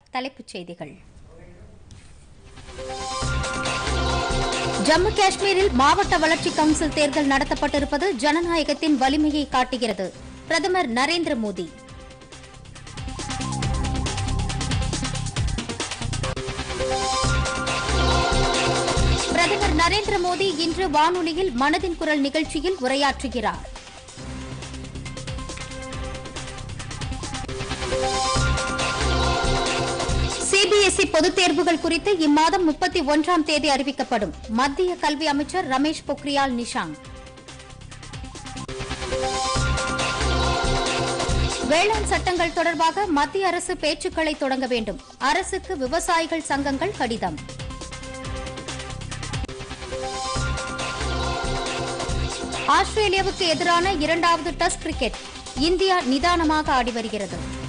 தலைப்புச் செய்திகள் ஜம்மு காஷ்மீரில் மாவட்ட வளர்ச்சி கவுன்சில் தேர்தல் நடத்தப்பட்டிருப்பது ஜனநாயகத்தின் வலிமையை காட்டுகிறது பிரதமர் நரேந்திர மோடி பிரதமர் நரேந்திர மோடி இன்று வானொலியில் மனதின் குரல் நிகழ்ச்சியில் உரையாற்றுகிறார் சிபிஎஸ்இ பொதுத் தேர்வுகள் குறித்து இம்மாதம் முப்பத்தி ஒன்றாம் தேதி அறிவிக்கப்படும் மத்திய கல்வி அமைச்சர் ரமேஷ் பொக்ரியால் நிஷாங்க் வேளாண் சட்டங்கள் தொடர்பாக மத்திய அரசு பேச்சுக்களை தொடங்க வேண்டும் அரசுக்கு விவசாயிகள் சங்கங்கள் கடிதம் ஆஸ்திரேலியாவுக்கு எதிரான இரண்டாவது டெஸ்ட் கிரிக்கெட் இந்தியா நிதானமாக ஆடி வருகிறது